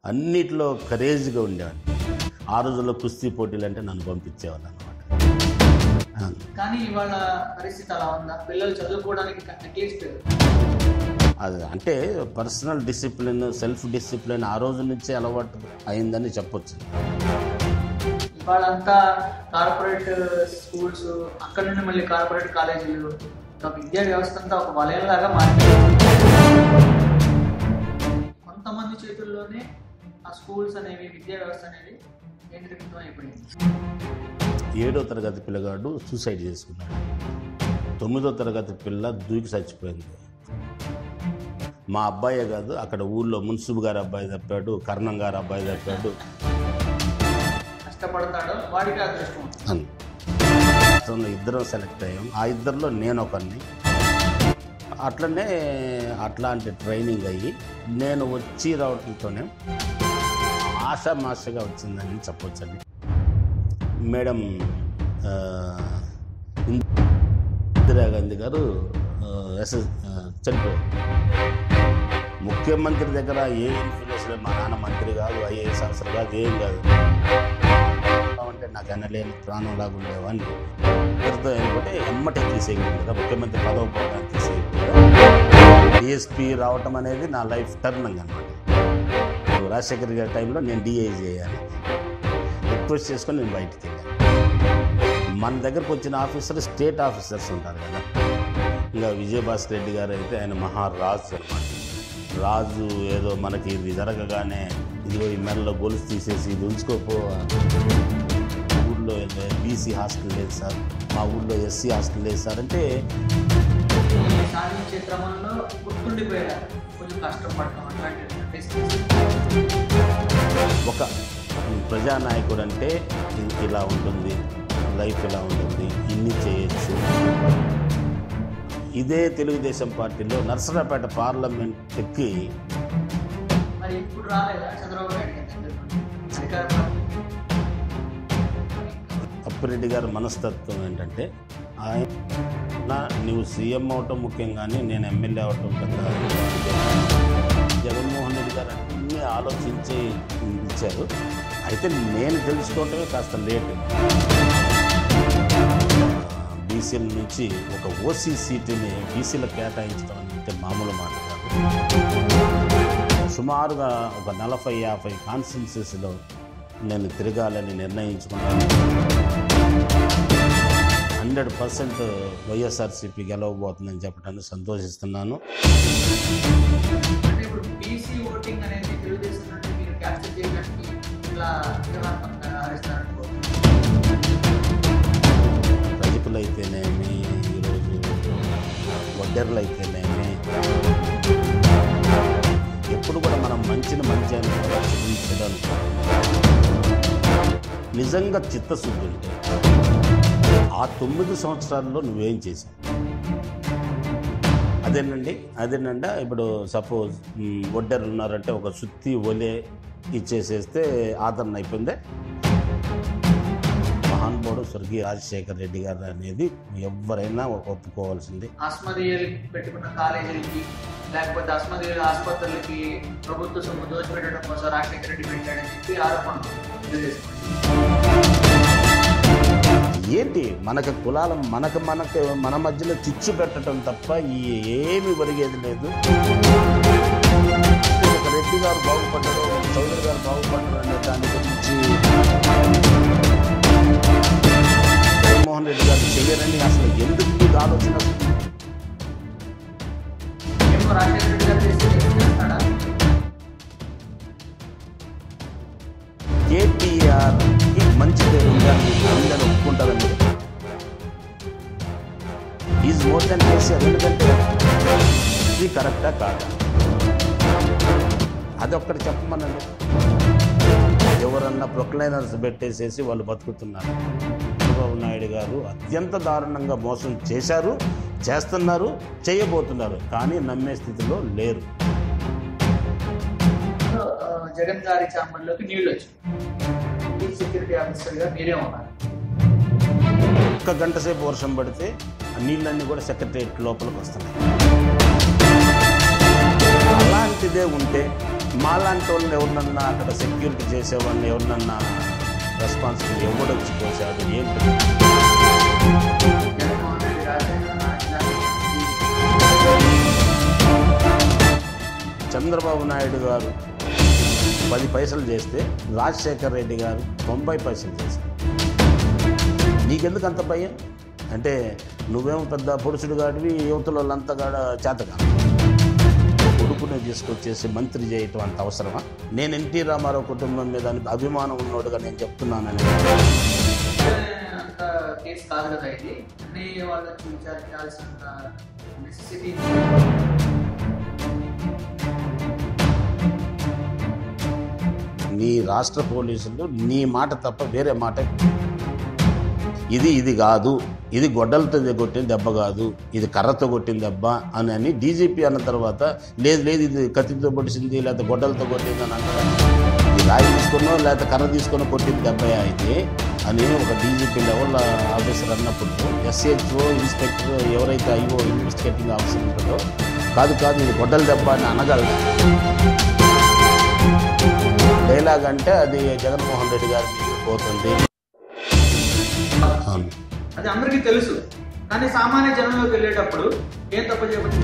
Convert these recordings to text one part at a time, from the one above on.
అన్నిట్లో కరేజ్గా ఉండేవాడిని ఆ రోజుల్లో కుస్తీ పోటీలు అంటే నన్ను పంపించేవాళ్ళు అనమాట కానీ ఇవాళ పరిస్థితి అలా ఉందా పిల్లలు చదువుకోవడానికి అట్లీస్ట్ అది అంటే పర్సనల్ డిసిప్లిన్ సెల్ఫ్ డిసిప్లిన్ ఆ రోజు నుంచే అలవాటు అయిందని చెప్పొచ్చు ఇవాళంతా కార్పొరేట్ స్కూల్స్ అక్కడ నుండి మళ్ళీ కార్పొరేట్ కాలేజీలు ఒక విద్యా వ్యవస్థ అంతా ఒక వలయంలాగా మారిపోయింది కొంతమంది చేతుల్లోనే ఆ స్కూల్స్ అనేవి విద్యా వ్యవస్థ అనేది కేంద్రీకృతం అయిపోయింది ఏడో తరగతి పిల్లగాడు సూసైడ్ చేసుకున్నాడు తొమ్మిదో తరగతి పిల్ల దూకి చచ్చిపోయింది మా అబ్బాయే కాదు అక్కడ ఊళ్ళో మున్సిబు గారి అబ్బాయి తప్పాడు కర్ణం గారి అబ్బాయి తప్పాడు కష్టపడతాడో వాడికి అదృష్టం ఉంటుంది. అని అతను ఇద్దరం సెలెక్ట్ అయ్యాం ఆ ఇద్దరిలో నేను ఒకరిని అట్లనే అట్లాంటి ట్రైనింగ్ అయ్యి నేను వచ్చి రావడంతోనే ఆషామాషగా వచ్చిందని చెప్పొచ్చండి మేడం ఆ, ఇందిరాగాంధీ గారు ఎస్ఎస్ చనిపోయారు ముఖ్యమంత్రి దగ్గర ఏ ఇన్ఫ్లుయెన్స్ లేదు మా నాన్న మంత్రి కాదు ఐఏఎస్ ఆఫీసర్ కాదు ఏం కాదు అంటే నాకు ఎనలేని ప్రాణం లాగా ఉండేవాడిని ఇద్దరితో ఏంటంటే ఎమ్మటే తీసేయగలిగింది కదా ముఖ్యమంత్రి పదవి పోవడానికి తీసేయగలిగింది డిఎస్పీ రావటం అనేది నా లైఫ్ టర్నింగ్ అనమాట రాజశేఖర్ గారి టైంలో నేను డిఐ చేయాలి రిక్వెస్ట్ చేసుకొని నేను బయటికి వెళ్ళాను మన దగ్గరకు వచ్చిన ఆఫీసర్ స్టేట్ ఆఫీసర్స్ ఉంటారు కదా ఇంకా విజయభాస్కర్ రెడ్డి గారు అయితే ఆయన మహారాజు అనమాట రాజు ఏదో మనకి ఇది జరగగానే ఇదిగో ఈ మెడలో గొలుసు తీసేసి ఇది ఉంచుకోపో ఊళ్ళో బీసీ హాస్టల్ లేదు సార్ మా ఊళ్ళో ఎస్సీ హాస్టల్ లేదు సార్ అంటే ఈ సాధించే క్రమంలో గుర్తుండిపోయారు కొంచెం కష్టపడటం అట్లాంటి ఒక ప్రజానాయకుడు అంటే ఇ- ఇలా ఉంటుంది లైఫ్ ఇలా ఉంటుంది ఇన్ని చేయొచ్చు ఇదే తెలుగుదేశం పార్టీలో నర్సరాపేట పార్లమెంట్కి మరి ఇప్పుడు రాలేదా చంద్రబాబు నాయుడు గారి దగ్గర అధికార పార్టీ అప్పిరెడ్డి గారి మనస్తత్వం ఏంటంటే ఆయన నువ్వు సీఎం అవటం ముఖ్యం కానీ నేను ఎమ్మెల్యే అవటం పెద్ద జగన్మోహన్ రెడ్డి గారు అన్నీ ఆలోచించి ఇచ్చారు అయితే నేను తెలుసుకోవటమే కాస్త లేట్ బీసీల నుంచి ఒక ఓసీ సీటుని బీసీలకు కేటాయించడం అంటే మామూలు మాట కాదు సుమారుగా ఒక నలభై యాభై కాన్స్టిట్యున్సీస్లో నేను తిరగాలని నిర్ణయించుకున్నాను హండ్రెడ్ పర్సెంట్ వైఎస్ఆర్సీపీ గెలవబోతుందని చెప్పడానికి సంతోషిస్తున్నాను అంటే ఇప్పుడు బీసీ ఓటింగ్ అనేది తెలుగుదేశం నుండి మీరు క్యాప్చర్ చేయడానికి ఇట్లా వ్యూహాత్మకంగా వ్యవహరిస్తారనుకో రజకులైతేనేమి ఈరోజు వడ్డెర్లు అయితేనేమి ఎప్పుడు కూడా మనం మంచిని మంచి అని కూడా చూపించడం నిజంగా చిత్తశుద్ధి ఉంటే ఆ తొమ్మిది సంవత్సరాల్లో నువ్వేం చేశావు అదేనండి అదేనండి ఇప్పుడు సపోజ్ వడ్డెర్లు ఉన్నారంటే ఒక సుత్తి ఒలే ఇచ్చేసేస్తే ఆదరణ అయిపోయిందే మహానుభావుడు స్వర్గీయ రాజశేఖర్ రెడ్డి గారు అనేది ఎవరైనా ఒప్పుకోవాల్సింది ఆస్మదీయులు పెట్టుకున్న కాలేజీలకి లేకపోతే ఆస్మదీయుల ఆసుపత్రులకి ప్రభుత్వ సొమ్ము దోచిపెట్టడం కోసం రాజశేఖర రెడ్డి పెట్టాడని చెప్పి ఆరోపణ తెలుగుదేశం ఏంటి మనకి కులాల మనకు మనకు మన మధ్యలో చిచ్చు పెట్టడం తప్ప ఈ ఏమి ఒరిగేది లేదు ఒక రెడ్డి గారు బాగుపడ్డారు ఒక చౌదరి గారు బాగుపడ్డారు అనే దాని గురించి జగన్మోహన్ రెడ్డి గారు చెయ్యరని అసలు ఎందుకు మీకు ఆలోచన ఏమో రాజశేఖర రెడ్డి గారు చేస్తే ఏం చేస్తాడా కేటీఆర్కి మంచి పేరు ఉందని ఉందని ఒప్పుకుంటారా మీరు ఈజ్ మోర్ దెన్ కేసీఆర్ ఎందుకంటే ఇది కరెక్టా కాదా అది ఒక్కటి చెప్పమనండి ఎవరన్నా ప్రొక్లైనర్స్ పెట్టేసేసి వాళ్ళు బతుకుతున్నారు చంద్రబాబు నాయుడు గారు అత్యంత దారుణంగా మోసం చేశారు చేస్తున్నారు చేయబోతున్నారు కానీ నమ్మే స్థితిలో లేరు సో, ఆ, జగన్ గారి చాంబర్లోకి నీళ్ళు వచ్చాయి చీఫ్ సెక్యూరిటీ ఆఫీసర్గా మీరే ఉన్నారు ఒక్క గంట సేపు వర్షం పడితే ఆ నీళ్ళన్నీ కూడా సెక్రటరియట్ లోపలికి వస్తున్నాయి అలాంటిదే ఉంటే మాలాంటి వాళ్ళని ఎవరినన్నా అక్కడ సెక్యూరిటీ చేసేవాళ్ళని ఎవరినన్నా రెస్పాన్సిబిలిటీ ఎవడొచ్చి పోసాడు ఏంటి జగన్మోహన్ రెడ్డి రాజశేఖర రాజధాని చంద్రబాబు నాయుడు గారు పది పైసలు చేస్తే రాజశేఖర్ రెడ్డి గారు తొంభై పైసలు చేశారు నీకెందుకు అంత భయం అంటే నువ్వేమో పెద్ద పొడుసుడు గాడివి యువతల వాళ్ళంతా కాడ చేతకాదు కొడుకుని తీసుకొచ్చేసి మంత్రి చేయటం అంత అవసరమా నేను ఎన్టీ రామారావు కుటుంబం మీద అభిమానం ఉన్నోడుగా నేను చెప్తున్నానని అంత కేసు కాదు కదా ఇది అన్ని వాళ్ళకి విచారించాల్సిన నెసెసిటీ నీ రాష్ట్ర పోలీసులు నీ మాట తప్ప వేరే మాట ఇది ఇది కాదు ఇది గొడ్డలతో కొట్టిన దెబ్బ కాదు ఇది కర్రతో కొట్టిన దెబ్బ అని అని డీజీపీ అన్న తర్వాత లేదు లేదు ఇది కత్తితో పొడిచింది లేకపోతే గొడ్డలతో కొట్టింది అని అంటారు ఇది రాయి తీసుకున్నో లేకపోతే కర్ర తీసుకుని కొట్టిన దెబ్బ అయితే అని ఒక డీజీపీ లెవెల్ ఆఫీసర్ అన్నప్పుడు ఎస్హెచ్ఓ ఇన్స్పెక్టర్ ఎవరైతే ఐఓ ఇన్వెస్టిగేటింగ్ ఆఫీసర్ ఉంటారో కాదు కాదు ఇది గొడ్డల దెబ్బ అని అనగలరు డైలాగ్ అంటే అది జగన్మోహన్ రెడ్డి గారి మీద పోతుంది అవును అది అందరికీ తెలుసు కానీ సామాన్య జనంలోకి వెళ్ళేటప్పుడు ఏం తప్పు చేయవచ్చు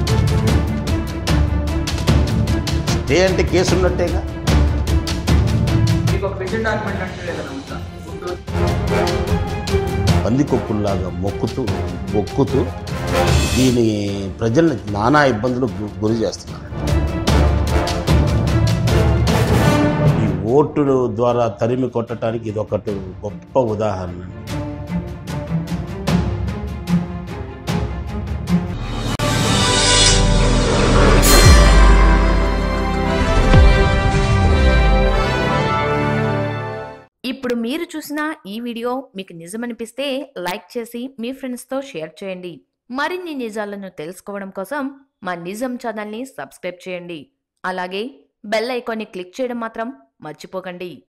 స్టే అంటే కేసు ఉన్నట్టేగా మీకు ఒక విజన్ డాక్యుమెంట్ అంటే లేదని నమ్ముతా గుంటూరు పందికొక్కుల్లాగా మొక్కుతూ మొక్కుతూ దీని ప్రజల్ని నానా ఇబ్బందులు గు- గురి చేస్తున్నారు ఈ ఓటుల ద్వారా తరిమి కొట్టడానికి ఇది ఒకటి గొప్ప ఉదాహరణ ఇప్పుడు మీరు చూసిన ఈ వీడియో మీకు నిజమనిపిస్తే లైక్ చేసి మీ ఫ్రెండ్స్తో షేర్ చేయండి మరిన్ని నిజాలను తెలుసుకోవడం కోసం మా నిజం ఛానల్ని సబ్స్క్రైబ్ చేయండి అలాగే బెల్ ఐకాన్ని క్లిక్ చేయడం మాత్రం మర్చిపోకండి